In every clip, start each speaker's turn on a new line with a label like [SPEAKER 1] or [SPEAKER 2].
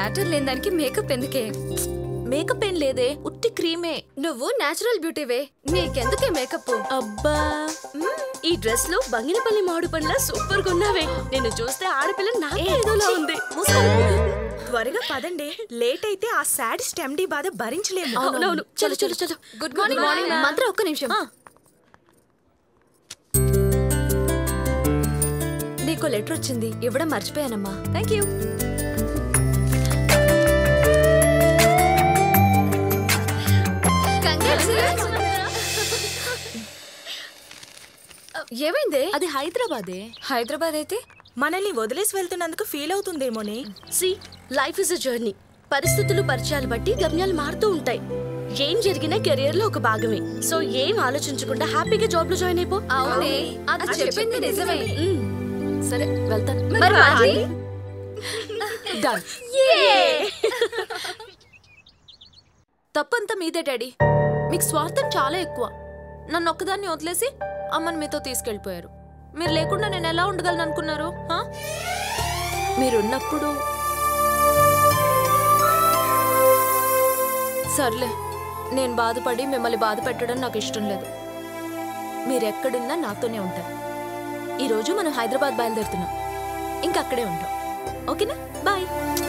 [SPEAKER 1] Matter లేని దానికి makeup ఎందుకే
[SPEAKER 2] మేకప్ ఏం లేదే ఉట్టి క్రీమే
[SPEAKER 1] నువ్వు నేచురల్ బ్యూటీవే నీకెందుకే మేకప్
[SPEAKER 2] అబ్బా
[SPEAKER 3] ఈ డ్రెస్ లో బంగినపల్లి మామిడి పండ్ల సూపర్ గా ఉన్నావే నేను చూస్తే ఆడపిల్ల నాకే ఏదోలా ఉంది
[SPEAKER 4] త్వరగా పదండి లేట్ అయితే ఆ సాడ్ స్టెమ్డీ బాధ భరించలేము
[SPEAKER 3] అవునవును చలో చలో చలో
[SPEAKER 1] గుడ్ మార్నింగ్ మంత్ర ఒక్క నిమిషం నీకు లెటర్ వచ్చింది ఇవ్వడం మర్చిపోయానమ్మా థ్యాంక్ యూ ఏమైంది
[SPEAKER 2] అది హైదరాబాదే
[SPEAKER 1] హైదరాబాద్ అయితే
[SPEAKER 4] మనల్ని వదిలేసి వెళ్తున్నందుకు ఫీల్ అవుతుందేమోనే
[SPEAKER 3] see life is a journey పరిస్థితులు పరిచయాలు బట్టి గమ్యాలు మారుతూ ఉంటాయి ఏం జరిగినా కెరియర్ లో ఒక భాగమే సో ఏం ఆలోచించకుండా హ్యాపీగా జాబ్ లో జాయిన్ అయిపో
[SPEAKER 1] అవునే అది చెప్పింది నిజమే
[SPEAKER 3] మ్.
[SPEAKER 2] సరే వెళ్తాను
[SPEAKER 1] మరి మాది?
[SPEAKER 2] డన్ తప్పంతా మీదే డాడీ మీకు స్వార్థం చాలా ఎక్కువ నన్ను ఒక్కదాన్ని వదిలేసి అమ్మని మీతో తీసుకెళ్ళిపోయారు మీరు లేకుండా నేను ఎలా ఉండగలను అనుకున్నారు హా? మీరున్నప్పుడు సర్లే నేను బాధపడి మిమ్మల్ని బాధ పెట్టడం నాకు ఇష్టం లేదు మీరు ఎక్కడున్నా నాతోనే ఉంటారు ఈరోజు మనం హైదరాబాద్ బయలుదేరుతున్నాం ఇంకా అక్కడే ఉంటాం ఓకేనా బాయ్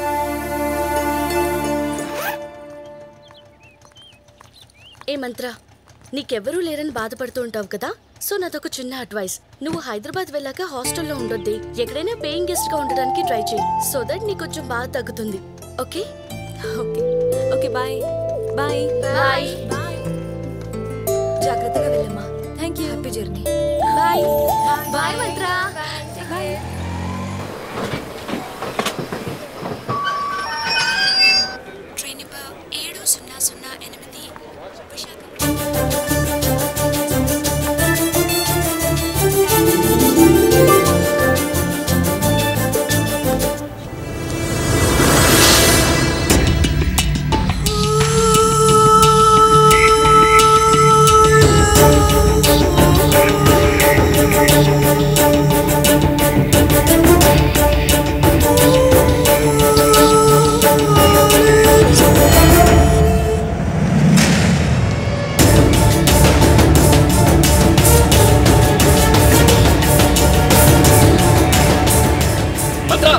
[SPEAKER 3] ఏ మంత్ర నీకెవ్వరూ లేరని బాధపడుతూ ఉంటావు కదా సో నాదొక చిన్న అడ్వైస్ నువ్వు హైదరాబాద్ వెళ్ళాక హాస్టల్లో ఉండొద్ది ఎక్కడైనా పేయింగ్ గెస్ట్ గా ఉండడానికి ట్రై చేయి సో దట్ నీకు కొంచెం బాధ తగ్గుతుంది okay
[SPEAKER 2] okay okay bye bye
[SPEAKER 3] bye
[SPEAKER 1] జాగ్రత్తగా వెళ్ళమ్మా
[SPEAKER 2] thank you
[SPEAKER 1] happy journey
[SPEAKER 3] bye
[SPEAKER 1] bye మంత్ర
[SPEAKER 5] ట్రైన్ నెంబర్ ఏడు సున్నా సున్నా ఎనిమిది
[SPEAKER 6] మంత్ర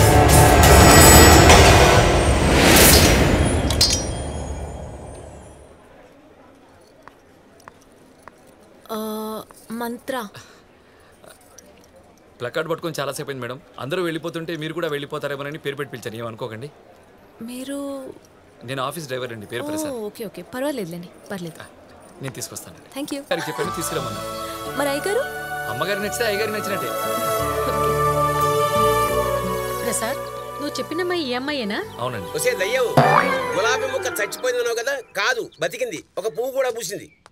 [SPEAKER 2] ఆ, మంత్ర
[SPEAKER 6] ప్లకార్డ్ పట్టుకొని చాలాసేపు అయింది మేడం అందరూ వెళ్ళిపోతుంటే మీరు కూడా వెళ్ళిపోతారేమోనని పేరు పెట్టి పిలిచాను ఏమనుకోకండి
[SPEAKER 2] మీరు
[SPEAKER 6] నేను ఆఫీస్ డ్రైవర్ అండి పేరు
[SPEAKER 2] ఓ,
[SPEAKER 6] ప్రసాద్
[SPEAKER 2] ఓకే ఓకే పర్వాలేదులేండి పర్లేదు
[SPEAKER 6] నేను తీసుకొస్తాను
[SPEAKER 2] థ్యాంక్ యూ
[SPEAKER 6] గారికి చెప్పాను తీసుకురమ్మన్నా
[SPEAKER 2] మరి అయ్యగారు
[SPEAKER 6] అమ్మగారికి నచ్చితే అయ్యగారికి నచ్చినట్టే
[SPEAKER 7] ప్రసాద్ నువ్వు చెప్పినమ్మా ఈ అమ్మాయేనా
[SPEAKER 6] అవునండి
[SPEAKER 8] ఒసే దయ్యవు గులాబీ ముక్క చచ్చిపోయింది అన్నావు కదా కాదు బతికింది ఒక పువ్వు కూడా పూసింది